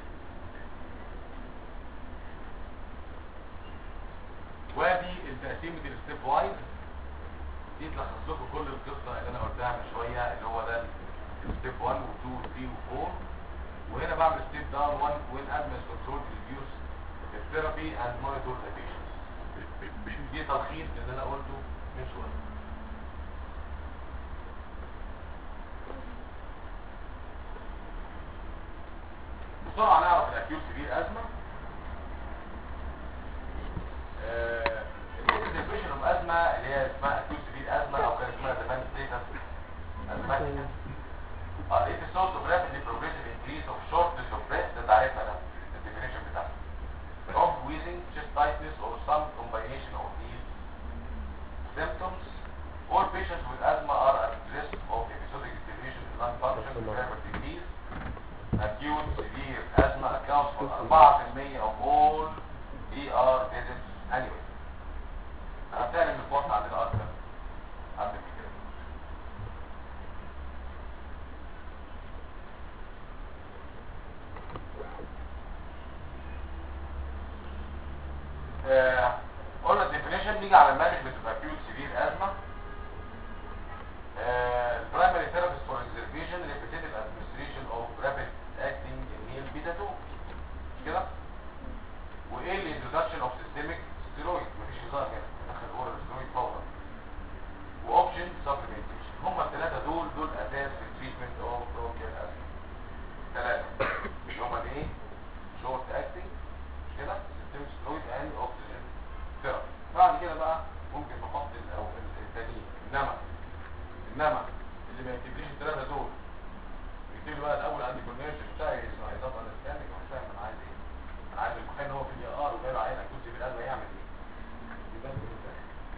وادي التقسيمة الستيب وايز دي تلخص لكم كل القصه اللي انا قلتها من شويه اللي هو ده الستيب 1 و2 و3 و4 وهنا بعمل ستيب داون 1 when admin control reduce the therapy and monitor the patient دي تلخيص اللي انا قلته من شويه بسرعه نعرف الاكيوت سيفير ازمه الديفيشن اوف ازمه اللي هي اسمها اكيوت سيفير ازمه او كان اسمها زمان ستيتس ازماتيك اه ايه السورس اوف رابيدلي بروجريسيف انكريز اوف شورتنس اوف بريث ده تعرفها ده acute severe asthma accounts for 4% of all ER visits annually. انا بتعلم الفرصة عندنا اكتر عندك كده آه، قلنا الديفينيشن نيجي على المانجمنت اوف acute severe asthma uh, primary therapist for exervation repetitive administration of rapid acting inhaled beta 2 مش كده وايه الانترودكشن اوف سيستميك ستيرويد مفيش هزار هنا دخل اورال ستيرويد فورا واوبشن سبلمنتيشن هم الثلاثه دول دول اساس في التريتمنت اوف برونكيال اسيد ثلاثه اللي هم الايه شورت اكتنج مش كده سيستميك ستيرويد اند اوكسجين ثيرابي بعد كده بقى ممكن نحط ال- او ال- التانيين انما انما اللي ما يكتبليش الثلاثه دول يكتب لي بقى الاول عندي كونفرشن بتاعي اسمه ايضاف اندرستاندنج مش فاهم انا عايز ايه انا عايز المكان هو في الاي ار وجايب عين اكوتي في القلب يعمل ايه يبقى كده ازاي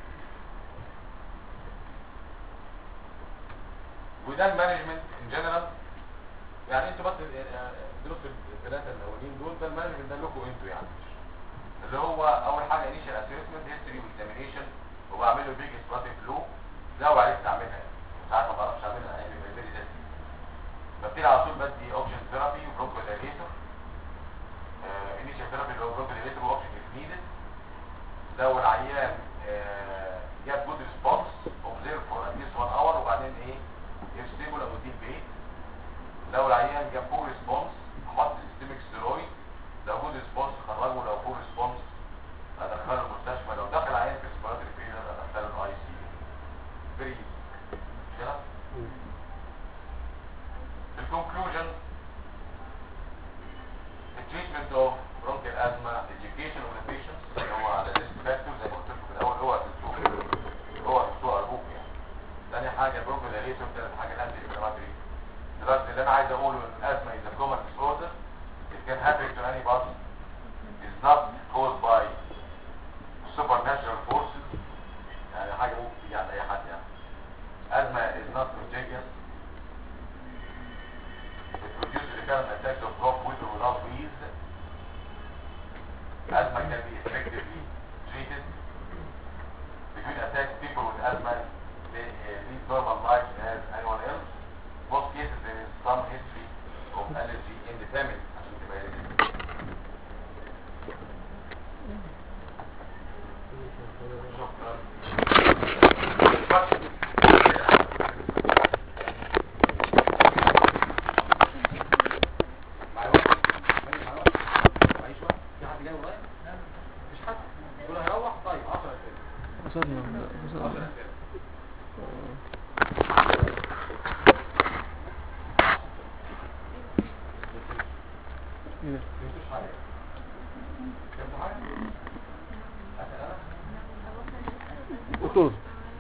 وده المانجمنت ان جنرال يعني انتوا بس درسوا الثلاثه الاولين دول ده المانجمنت ده لكم انتوا يعني اللي هو اول حاجه انيشال اسسمنت هيستوري واكزامينيشن وبعمل له بيج سباتيك فلو لو عرفت اعملها يعني. ساعات ما بعرفش اعملها يعني بيبقى فيري ديسك ببتدي على طول بدي اوبشن ثيرابي وبرونكو دايليتور انيشال ثيرابي اللي هو برونكو دايليتور واوبشن اف نيدد لو العيان آه، جاب جود ريسبونس اوبزيرف فور اتليست 1 اور وبعدين ايه اف ستيبل او دي بيت لو العيان جاب بور ريسبونس احط سيستميك ستيرويد لو جود ريسبونس خرجه لو بور ريسبونس ادخله المستشفى لو دخل عيان في ريسبيراتوري فيلر ادخله الاي سي يو فيري كده الكونكلوجن التريتمنت اوف برونكيال ازما education of the patients اللي هو على ريسك فاكتور زي ما قلت لكم في الاول هو تنسوه هو تنسوه ارجوك يعني ثاني حاجه البرونكيال دايليتور ثالث حاجه الانتي انفلاماتوري دلوقتي اللي انا عايز اقوله ان الازمه is a common disorder it can happen to anybody is not caused by supernatural forces يعني حاجه ممكن تيجي على اي حد يعني asthma is not contagious it produces recurrent attacks of cough with or without wheeze asthma can be effectively treated between attacks people with asthma they uh, lead normal lives as anyone else most cases there is some history of allergy in the family عشان تبقى هي دي. معايا وقت؟ ماشي معايا وقت؟ معيش وقت؟ في حد جاي ورايا؟ مفيش حد؟ كله هيروح؟ طيب 10 اسئله وصلنا 10 وصلنا اسئله ايه ده؟ مفيش حاجه كم حاجه؟ اسال انا؟ دكتور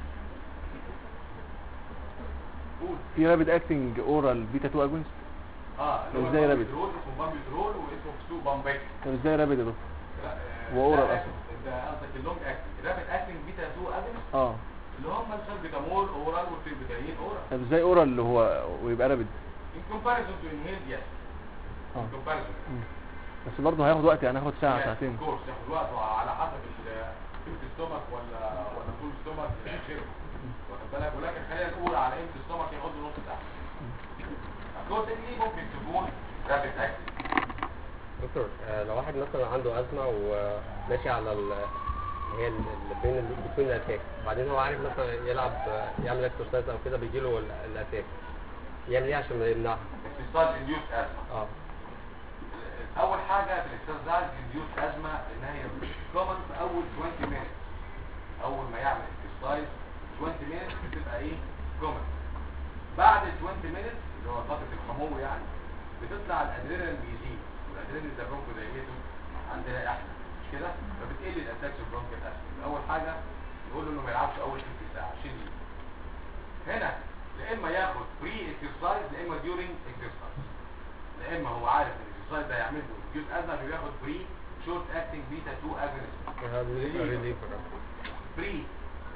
قول في رابد اكتنج اورال بيتا 2 اجونست اه اللي هو ازاي رابط؟ بامبيترول اسمه بامبيترول واسمه كسو بامبيك طب ازاي رابد يا دكتور لا، آه، هو oral لا، أصلا. ده قصدك اللونج اكتنج رابط اكتنج بيتا 2 اجنس اه اللي هم السلبيتامول اورال والتربيتالين اورال طب ازاي اورال اللي هو ويبقى رابد in comparison to inhaled yes اه in comparison مم. بس برضه هياخد وقت يعني هياخد ساعه ساعتين كورس ياخد وقت على حسب الامتي ستومك ولا ولا فول ستومك الى اخره واخد بالك ولكن خلينا نقول على امتي ستومك ياخد له نص ساعه accordingly ممكن تكون رابid acting دكتور آه، لو واحد مثلا عنده أزمة وماشي على ال هي ال- اللي بين ال- بين الاتاك وبعدين هو عارف مثلا يلعب آه، يعمل اكسرسايز او كده بيجيله ال- الاتاك يعمل ايه عشان يمنعها؟ exercise induced asthma اه اول حاجه في الاكسرسايز induced asthma ان هي common في اول 20 minutes اول ما يعمل exercise 20 minutes بتبقى ايه common بعد ال 20 minutes اللي هو فتره الخمول يعني بتطلع الادرينالين بيزيد والادرينالين ده برونكو دايليتور عندنا احنا مش كده فبتقل الاتاكس البرونكيال اسيد اول حاجه نقول له انه ما يلعبش اول ست ساعه 20 دقيقه هنا لا اما ياخد بري اكسرسايز لا اما ديورنج اكسرسايز لا اما هو عارف ان الاكسرسايز ده هيعمل له ريديوس ازمه بياخد بري شورت اكتنج بيتا 2 اجونست ريليفر بري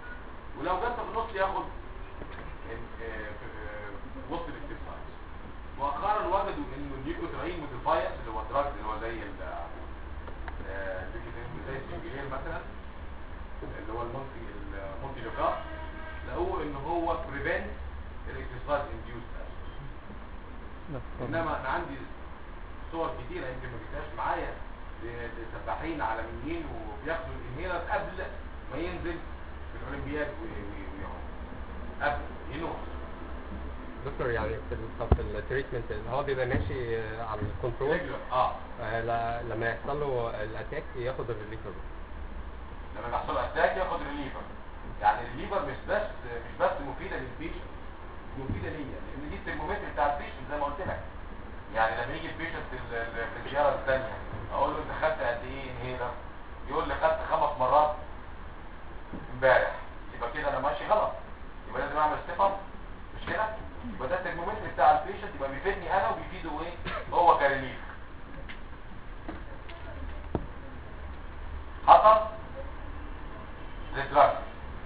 ولو جت في النص ياخد ال- آه، في- آه، وسط الاكسرسايز مؤخرا وجدوا انه النيوكليوتراين موديفاير اللي هو الدراج اللي هو زي ال آه، النيوكليوتراين زي السنجلير مثلا اللي هو المونتي المونتي لوكا لقوه ان هو بريفنت الاكسرسايز انديوس انما انا عندي صور كتيره يمكن ما جبتهاش معايا ل- لسباحين عالميين وبياخدوا الانهيلر قبل ما ينزل في الاولمبياد و- و- ويعوم قبل ينوح دكتور يعني في ال- طب في التريتمنت اللي هو بيبقى ماشي آه، على الكنترول رجله اه آه، لا- لما يحصل له الاتاك ياخد الريليفر لما بيحصل له اتاك ياخد ريليفر يعني الليفر مش بس مش بس مفيده للبيشنت دي مفيده ليا لان دي الترمومتر بتاع البيشنت زي ما قلت لك يعني لما يجي البيشنت في ال- ال- في الزياره الثانيه اقول له انت خدت قد ايه انهيلر يقول لي خدت خمس مرات امبارح يبقى كده انا ماشي غلط يبقى لازم اعمل صفر مش كده يبقى ده الترمومتر بتاع البيشنت يبقى بيفيدني انا وبيفيده ايه هو كريليف حصل للدراج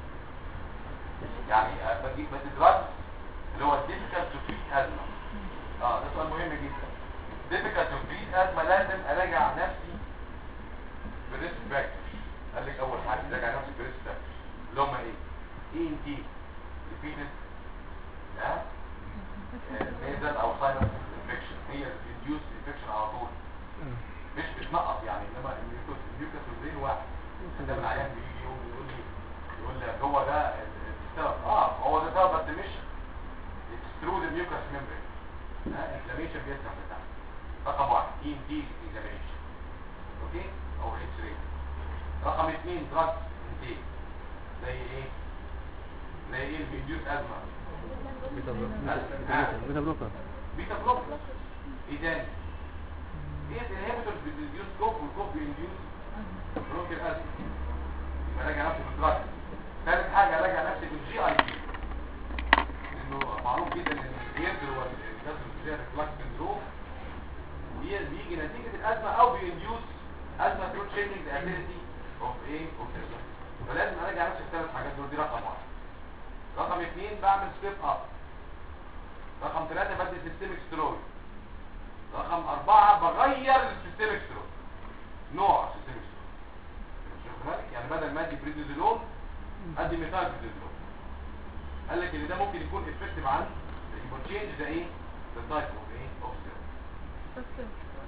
يعني آه، بدي بدي دراج اللي هو difficult to treat asthma اه ده سؤال مهم جدا difficult to treat asthma لازم اراجع نفسي بالريسك فاكتور قال لك اول حاجه راجع نفسي بالريسك فاكتور اللي هم ايه اي ان تي repeated ها نيزل او ساينس انفكشن هي induced infection على طول مش بتنقص يعني انما الميوكوس الميوكوس والزين واحد انت من عيان بيجي يقول يقول لي يقول لي هو ده السبب اه هو ده سبب بس مش ثرو ذا ميوكوس ميمبرين ها انفلاميشن بيسمح لتحت رقم واحد اي ام تي انفلاميشن اوكي او اتش ري رقم اثنين دراج انتيك زي ايه زي ايه البيديوس ازمه بيتا آه. بيتا بلوكر بيتا بلوك ايه تاني ايه الانهبيتورز بتديوس كوف والكوف بينديوس بلوك الازمه يبقى راجع نفسي في الدراج ثالث حاجه راجع نفسي في الجي اي بي لانه معروف جدا ان الجيرد هو الجهاز الفيزيائي ريفلاكس سندروم بي- بيجي نتيجه الازمه او بينديوس ازمه ثرو تشينجينج ذا ابيليتي اوف ايه اوف فلازم اراجع نفسي في الثلاث حاجات دول دي رقم واحد رقم اثنين بعمل ستيب اب رقم ثلاثة بدي سيستميك سترويد رقم أربعة بغير السيستميك سترويد نوع سيستميك سترويد شوف بالك يعني بدل ما ادي بريدوزولون ادي ميثايل بريدوزولون قال لك ان ده ممكن يكون افكتيف عن يبقى تشينج ذا ايه ذا تايب اوف ايه اوف سترويد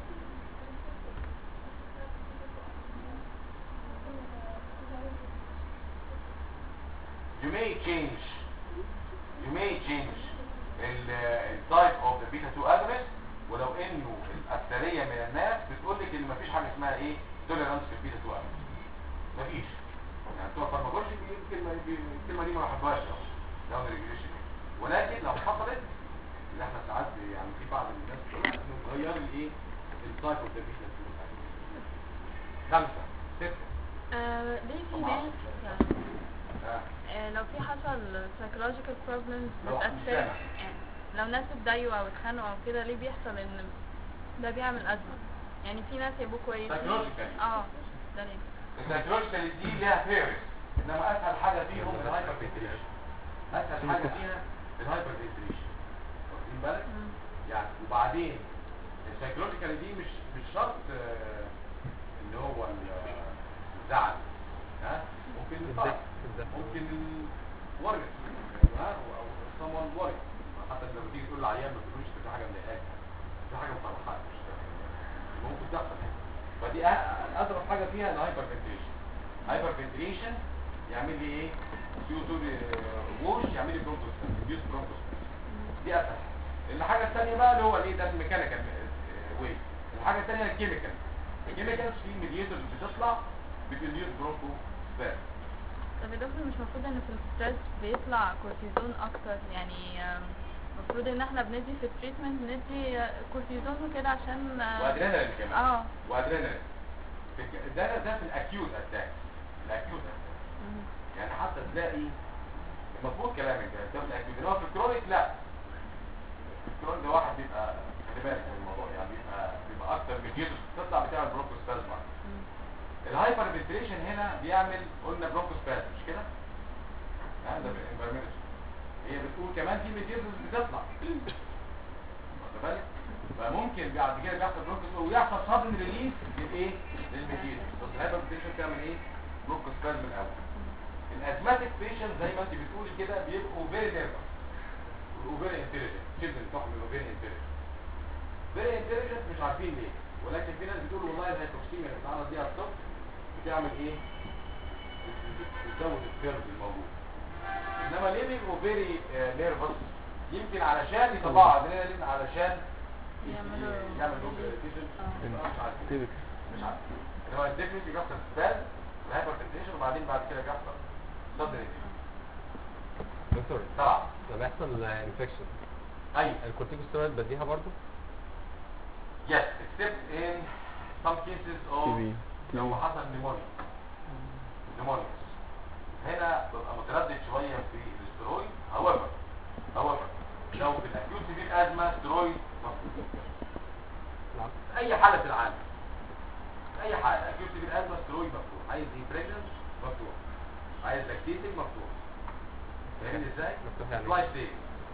you may change you may change التايب اوف ذا بيتا 2 agonist ولو انه الاكثريه من الناس بتقول لك ان مفيش حاجه اسمها ايه توليرانس في البيتا 2 agonist مفيش يعني بتوع فارماكولوجي الكلمه دي الكلمه دي ما بحبهاش قوي داون ريجريشن ولكن لو حصلت اللي احنا ساعات يعني في بعض الناس بتقول انه تغير لي ايه التايب اوف ذا بيتا 2 agonist خمسه سته آه، ليه في طبعاً. ناس آه. آه، لو في حصل psychological problems لو بتأثر سامع. يعني لو ناس اتضايقوا او اتخانقوا او كده ليه بيحصل ان ده بيعمل أزمة يعني في ناس يبقوا كويسين Psychological. اه ده ليه السايكولوجيكال دي ليها ثيوريز انما اسهل حاجه فيهم الهايبر فنتريشن اسهل حاجه فيها الهايبر فنتريشن واخدين بالك مم. يعني وبعدين السايكولوجيكال دي مش مش شرط آه، اللي هو ال- الزعل ها ممكن الفرح ممكن الورد ها او someone worried حتى لما تيجي تقول للعيان ما تقولوش ده في حاجه مضايقاك في حاجه مفرحاك مش ممكن تحصل يعني فدي أ- اضرب حاجه فيها الهايبر فنتريشن هايبر فنتريشن يعمل لي ايه سيوتو ووش يعمل لي برونكوس ريديوس برونكوس دي اسهل الحاجه الثانيه بقى اللي هو الايه ده الميكانيكال ويف الحاجه الثانيه الكيميكال الكيميكالز في ميديتورز بتطلع بتديوس برونكو سباس طب يا دكتور مش المفروض ان في الستريس بيطلع كورتيزون اكتر يعني آم، المفروض ان احنا بندي في التريتمنت ندي آه، كورتيزون وكده عشان آه، وادرينالين كمان اه وادرينالين في الج- ده ده في الاكيوت اتاك الاكيوت اتاك مم. يعني حتى تلاقي مظبوط كلامك ده ده في الاكيوت انما في الكرونيك لا الكرونيك ده واحد بيبقى خلي بالك من الموضوع يعني بيبقى بيبقى اكتر من جيتوس بتطلع بتعمل برونكوسبازم مم. الهايبر فنتريشن هنا بيعمل قلنا برونكوسبازم مش كده؟ ها ده بالانفيرمنت هي بتقول كمان في ميديتورز بتطلع واخد بالك فممكن بعد كده بيحصل برونكوس ويحصل صدم ريليز للايه للميديل بس الهايبرتنشن تعمل ايه برونكوس من الاول الازماتيك بيشنت زي ما انت بتقولي كده بيبقوا فيري نيرفس وفيري انتليجنت شبه تحمل وفيري انتليجنت فيري انتليجنت مش عارفين ليه ولكن في ناس بتقول والله الهايبوكسيميا اللي بتتعرض ليها الصبح بتعمل ايه بتزود الكيرف الموجود انما ليه بيبقوا فيري نيرفس يمكن علشان يطلعوا ادرينالين علشان يعملوا- يعمل دوبليكيشن مش عارف تيبك مش عارف هو الديفنس بيحصل سباز الهايبرتنشن وبعدين بعد كده بيحصل صدر دكتور طبعا لما بيحصل انفكشن ايوه الكورتيكوستيرويد بديها برضه yes except in some cases of تي بي لو حصل نيمونيا نيمونيا هنا ببقى متردد شويه في الاسترويد however however لو في الاكيوت سيفير ازمه استرويد مفروض نعم في اي حاله في العالم في اي حاله اكيوت سيفير ازمه استرويد مفتوح عايز بريجننت مفتوح عايز لاكتيتنج مفتوح فاهمني ازاي؟ مفتوح يعني لايف سيف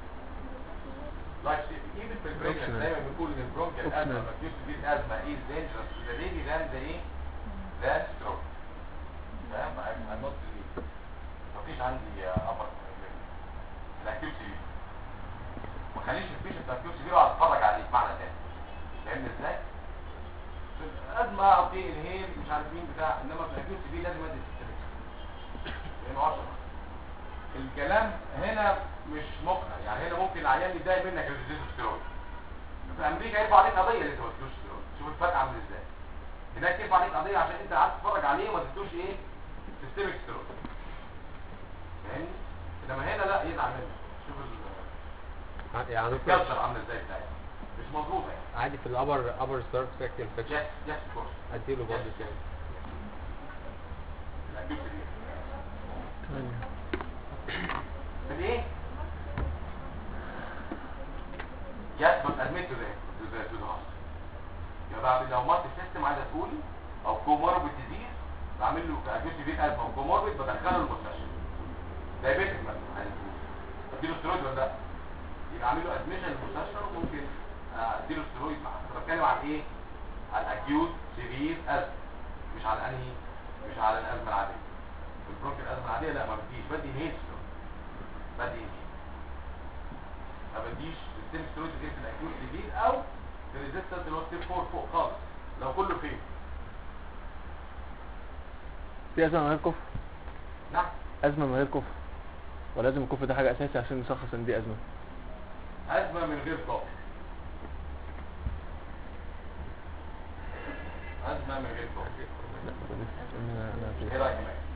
لايف سيف ايفن في البريجننت Optional. دايما بنقول ان البرونكيال Optional. ازمه الاكيوت سيفير ازمه از dangerous to the baby than the ايه؟ than stroke فاهم؟ I'm not believe مفيش عندي ابر الاكيوت سيفير ما خليش البيشنت الاكيوت سيفير اقعد اتفرج عليه معنى تاني فاهمني ازاي؟ في الازمه اوكي انهيل مش عارف مين بتاع انما في الاكيوت سيفير لازم ادي سيستمك لانه 10 الكلام هنا مش مقنع يعني هنا ممكن العيان يتضايق منك الريزيستوستيرون في امريكا يرفع عليك قضيه لسه ما تدوش ستيرون شوف الفرق عامل ازاي هناك يرفع عليك قضيه عشان انت قاعد تتفرج عليه وما تدوش ايه سيستمك ستيرون فاهمني انما هنا لا يزعل منك شوف ال- يعني دكتور الكالتشر عامله ازاي بتاعتها مش مظبوطه يعني عادي في الابر ابر ستارت فاكت انفكشن يس يس كورس اديله برضه تاني الاكيوت سيفير ثمانية بالايه yes but admit to the to the to the hospital يبقى بعد لو مالتي سيستم عايزه تقول او كوموربيد ديزيز بعمل له كاكيوت بيت ازمه او كوموربيد بدخله المستشفى دايبيتك مثلا عايز تقول اديله سترويد ولا لا يبقى اعمل له ادميشن المستشفى وممكن آه، اديله سترويد معاه أنا بتكلم عن ايه على الاكيوت سيفير ازمه مش على انهي مش على الازمه العاديه في البرونكيال الازمه العاديه لا ما بديش بدي هيت سترويد بدي هيت ما بديش سيستم سترويد غير في الاكيوت سيفير او في الريزيستنس اللي هو ستيب 4 فوق خالص لو كله فين في أزمة من غير كفر نعم أزمة من غير كفر ولازم الكفر ده حاجة أساسي عشان نشخص إن دي أزمة ازمه من غير طاقه ازمه من غير طاقه لا أنا أنا ايه في رايك يا ماجد؟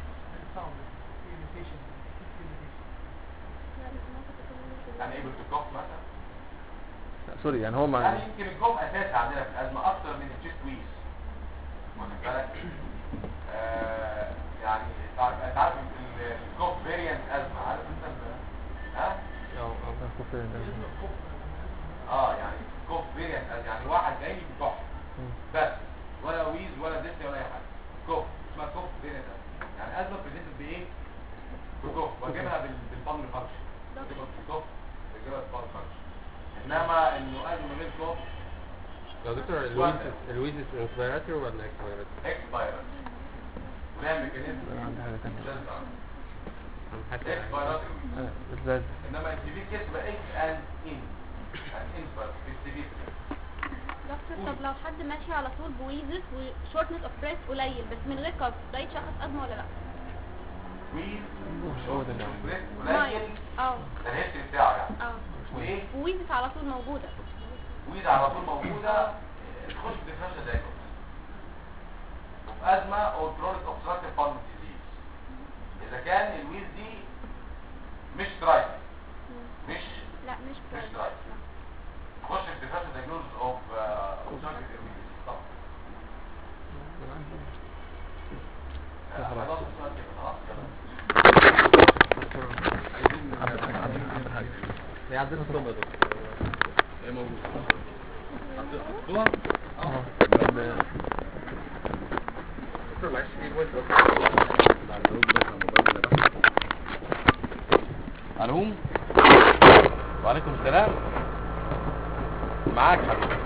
يعني ايه بالتكوف مثلا لا سوري يعني هو يعني ما يمكن الجوم اساسي عندنا في الازمه اكتر من التشيست ويز واخد بالك آه يعني تعرف انت عارف ال- الكوف فيريانت ازمه عارف انت ال- ها اه اه الكفر ده اه يعني كوف فيريانت ازمه يعني واحد جاي بكح بس ولا ويز ولا ديسني ولا اي حاجه كوف اسمها كوف فيريانت ازمه يعني ازمه بريزنت بايه بكوف واجيبها بال- بالبامر فانكشن تبقى كوف بجيبها بالبامر فانكشن انما انه ازمه من غير كوف يا دكتور الويز الويز انسبيراتور ولا اكسبيراتور؟ اكسبايرت ولها ميكانيزم أنا عندي حاجة تانية مش لازم تعرف. حتى اكسبايرت آه، إزاي انما السي كيس بقى اكس اند ان اند انفرت في السي دكتور طب لو حد ماشي على طول بويزس وشورتنس اوف بريث قليل بس من غير كف ده يتشخص ازمه ولا لا؟ ويز مش هو ده اللي عندي. بريس ماي قليل اه ده الهيستوري بتاعه يعني اه وايه وويزس على طول موجوده ويز على طول موجوده تخش في ديفرنشال دايجنوز وفي ازمه او كرونيك اوبستراكتيف بالمونري ديزيز اذا كان الويز دي مش ترايت مش لا مش مش بريث ترايت تخش في ديفرنشال دايجنوز اوف اوبستراكتيف ديزيز طبعا آه، خلاص السؤال كده خلاص يلا. هي عندنا الصوم يا دكتور ايه موجود اه بعد- دكتور معلش ايه الويز الو وعليكم السلام معاك حبيبي